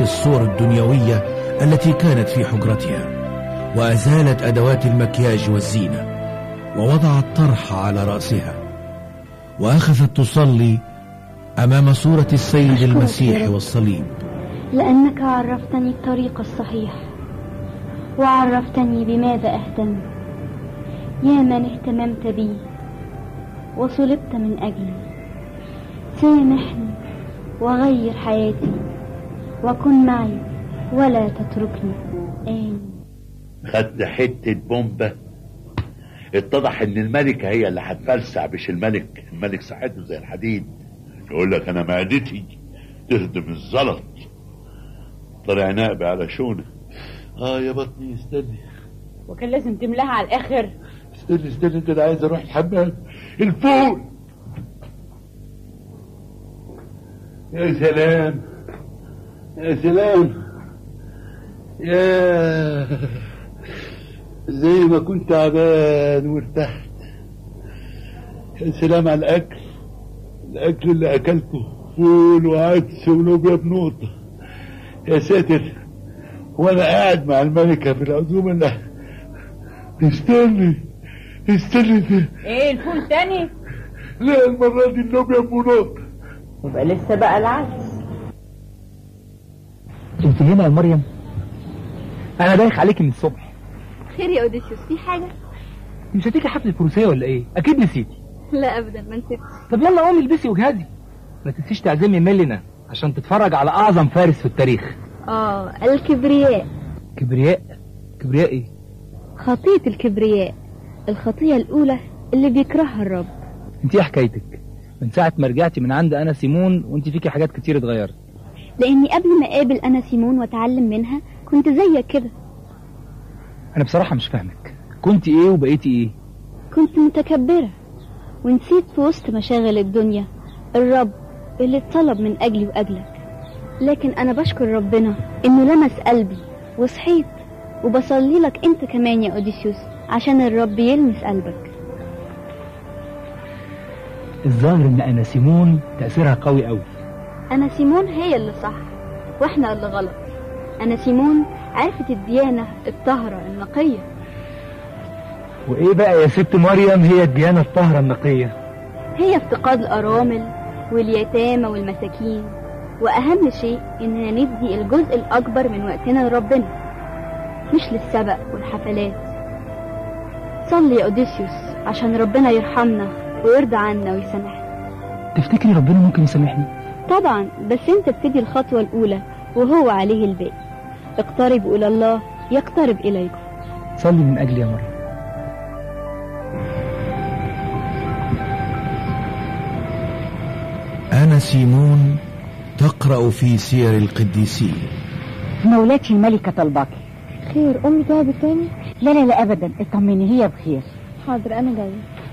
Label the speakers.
Speaker 1: الصور الدنيوية التي كانت في حجرتها وأزالت أدوات المكياج والزينة ووضعت طرح على رأسها وأخذت تصلي أمام صورة السيد المسيح والصليب
Speaker 2: لأنك عرفتني الطريق الصحيح وعرفتني بماذا أهتم يا من اهتممت بي وصلبت من أجلي سامحني وغير حياتي وكن معي ولا تتركني آمين
Speaker 3: خدت حتة بومبة اتضح ان الملكة هي اللي هتفلسع مش الملك الملك صحته زي الحديد يقول لك انا معدتي تهدم الزلط طلع نائب على شونه اه يا بطني استني
Speaker 4: وكان لازم تملاها على الاخر
Speaker 3: استني استني انت انا عايز اروح الحمام الفول يا سلام يا سلام يا زي ما كنت تعبان وارتحت يا سلام على الاكل الاكل اللي اكلته فول وعدس ولوبيا بنوطه يا ساتر وانا قاعد مع الملكه في العزومه اللي استني استني
Speaker 4: ايه الفول تاني
Speaker 3: لا المره دي اللوبيا بنوطه
Speaker 4: يبقى لسه بقى العدس
Speaker 5: انت هنا يا مريم انا دايخ عليكي من الصبح
Speaker 2: خير يا اوديسيوس في حاجة
Speaker 5: مش هتيجي حفله الفروسيه ولا ايه اكيد نسيتي
Speaker 2: لا ابدا ما نسيتش
Speaker 5: طب يلا قومي البسي وجهزي ما تنسيش تعزمي ميلنا عشان تتفرج على اعظم فارس في التاريخ
Speaker 2: اه الكبرياء
Speaker 5: كبرياء كبرياء ايه
Speaker 2: خطية الكبرياء الخطية الأولى اللي بيكرهها الرب
Speaker 5: انت ايه حكايتك من ساعه ما رجعتي من عند انا سيمون وانت فيكي حاجات كتير اتغيرت
Speaker 2: لأني قبل ما أقابل أنا سيمون وأتعلم منها كنت زيك كده
Speaker 5: انا بصراحه مش فاهمك كنت ايه وبقيتي ايه
Speaker 2: كنت متكبرة ونسيت في وسط مشاغل الدنيا الرب اللي اتطلب من أجلي وأجلك لكن أنا بشكر ربنا إنه لمس قلبي وصحيت وبصلي لك أنت كمان يا أوديسيوس عشان الرب يلمس قلبك
Speaker 5: الظاهر ان انا سيمون تاثيرها قوي قوي
Speaker 2: أنا سيمون هي اللي صح وإحنا اللي غلط أنا سيمون عرفت الديانة الطاهرة النقية
Speaker 5: وايه بقى يا ست مريم هي الديانه الطاهره النقيه
Speaker 2: هي افتقاد الأرامل واليتامى والمساكين وأهم شيء إننا ندي الجزء الأكبر من وقتنا لربنا مش للسبق والحفلات صلي يا أوديسيوس عشان ربنا يرحمنا ويرضى عنا ويسامحنا
Speaker 5: تفتكري ربنا ممكن يسامحني
Speaker 2: طبعا بس انت ابتدي الخطوة الأولى وهو عليه الباقي اقتربوا إلى الله يقترب إليكم
Speaker 5: صلي من اجلي يا مريم
Speaker 1: أنا سيمون تقرأ في سير القديسين
Speaker 6: مولاتي الملكة طلباكي
Speaker 2: خير أمي تعبت تاني
Speaker 6: لا لا لا أبدا اطمني هي بخير
Speaker 2: حاضر أنا جاية